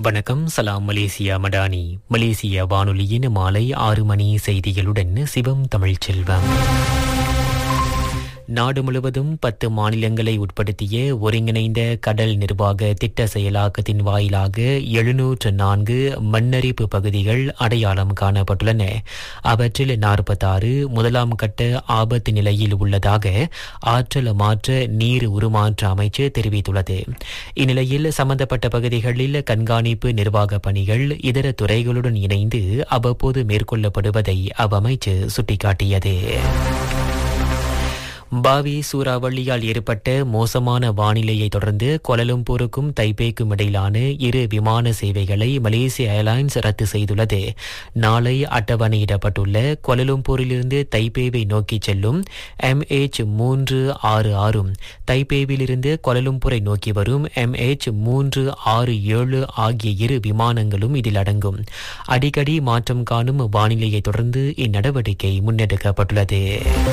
வணக்கம் சலாம் மலேசியா மடானி மலேசிய வானொலியின் மாலை ஆறு மணி செய்திகளுடன் சிவம் தமிழ்ச்செல்வம் நாடு முழுவதும் பத்து மாநிலங்களை உட்படுத்திய ஒருங்கிணைந்த கடல் நிர்வாக திட்ட செயலாக்கத்தின் வாயிலாக எழுநூற்று நான்கு மண்ணரிப்பு பகுதிகள் அடையாளம் காணப்பட்டுள்ளன அவற்றில் நாற்பத்தாறு முதலாம் கட்ட ஆபத்து நிலையில் உள்ளதாக ஆற்றல் மாற்ற நீர் உருமாற்ற அமைச்சு தெரிவித்துள்ளது இந்நிலையில் சம்பந்தப்பட்ட பகுதிகளில் கண்காணிப்பு நிர்வாக பணிகள் இதர துறைகளுடன் இணைந்து அவ்வப்போது மேற்கொள்ளப்படுவதை அவ்வமைச்சு சுட்டிக்காட்டியது பாவி சூறாவளியால் ஏற்பட்ட மோசமான வானிலையை தொடர்ந்து கொலலும்பூருக்கும் தைப்பேக்கும் இடையிலான இரு விமான சேவைகளை மலேசிய ஏர்லைன்ஸ் ரத்து செய்துள்ளது நாளை அட்டவணையிடப்பட்டுள்ள கொலலும்பூரிலிருந்து தைப்பேவை நோக்கி செல்லும் எம்ஏச் மூன்று ஆறு ஆறும் தைப்பேவிலிருந்து கொலலும்பூரை நோக்கி வரும் எம்ஏச் மூன்று ஆறு ஏழு ஆகிய இரு விமானங்களும் இதில் அடங்கும் அடிக்கடி மாற்றம் காணும் வானிலையை தொடர்ந்து இந்நடவடிக்கை முன்னெடுக்கப்பட்டுள்ளது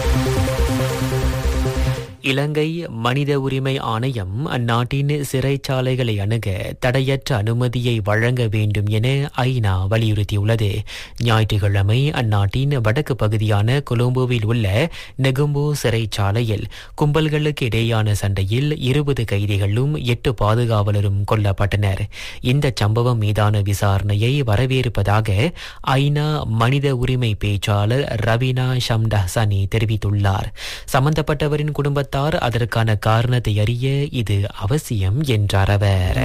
இலங்கை மனித உரிமை ஆணையம் அந்நாட்டின் சிறைச்சாலைகளை அணுக தடையற்ற அனுமதியை வழங்க வேண்டும் என ஐநா வலியுறுத்தியுள்ளது ஞாயிற்றுக்கிழமை அந்நாட்டின் வடக்கு பகுதியான கொலம்போவில் உள்ள நெகும்போ சிறைச்சாலையில் கும்பல்களுக்கு இடையேயான சண்டையில் இருபது கைதிகளும் எட்டு பாதுகாவலரும் கொல்லப்பட்டனர் இந்த சம்பவம் மீதான விசாரணையை வரவேற்பதாக ஐநா மனித உரிமை பேச்சாளர் ரவீனா ஷம்டஹசனி தெரிவித்துள்ளார் சம்பந்தப்பட்டவரின் குடும்பத்தார் அதற்கான காரணத்தை அறிய இது அவசியம் என்றார் அவர்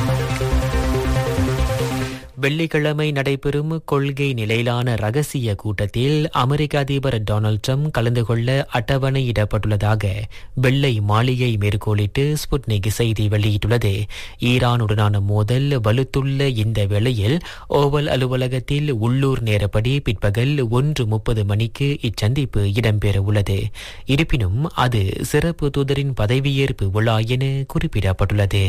வெள்ளிக்கிழமை நடைபெறும் கொள்கை நிலையிலான ரகசிய கூட்டத்தில் அமெரிக்க அதிபர் டொனால்ட் ட்ரம்ப் கலந்து கொள்ள அட்டவணையிடப்பட்டுள்ளதாக வெள்ளை மாளிகை மேற்கோளிட்டு ஸ்புட்னிக் செய்தி வெளியிட்டுள்ளது ஈரானுடனான மோதல் வலுத்துள்ள இந்த வேளையில் ஓவல் அலுவலகத்தில் உள்ளூர் நேரப்படி பிற்பகல் ஒன்று முப்பது மணிக்கு இச்சந்திப்பு இடம்பெற உள்ளது இருப்பினும் அது சிறப்பு தூதரின் பதவியேற்பு விழா என குறிப்பிடப்பட்டுள்ளது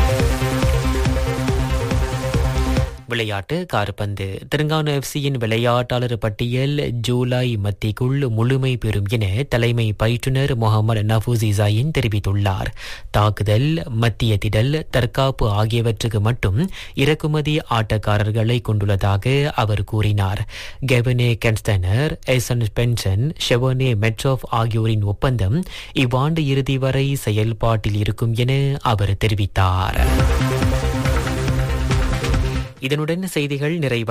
விளையாட்டு கார்பந்து தெலுங்கானா எஃப்சியின் விளையாட்டாளர் பட்டியல் ஜூலை மத்திக்குள் முழுமை பெறும் என தலைமை பயிற்றுனர் முகமது நஃபூசி ஜாயின் தெரிவித்துள்ளார் தாக்குதல் மத்திய திடல் தற்காப்பு ஆகியவற்றுக்கு மட்டும் இறக்குமதி ஆட்டக்காரர்களை கொண்டுள்ளதாக அவர் கூறினார் கெவனே கென்ஸ்டனர் எசன் பென்சன் ஷெவனே மெட்ரோஃப் ஆகியோரின் ஒப்பந்தம் இவ்வாண்டு இறுதி வரை செயல்பாட்டில் இருக்கும் என அவர் தெரிவித்தார் இதனுடன் செய்திகள் நிறைவு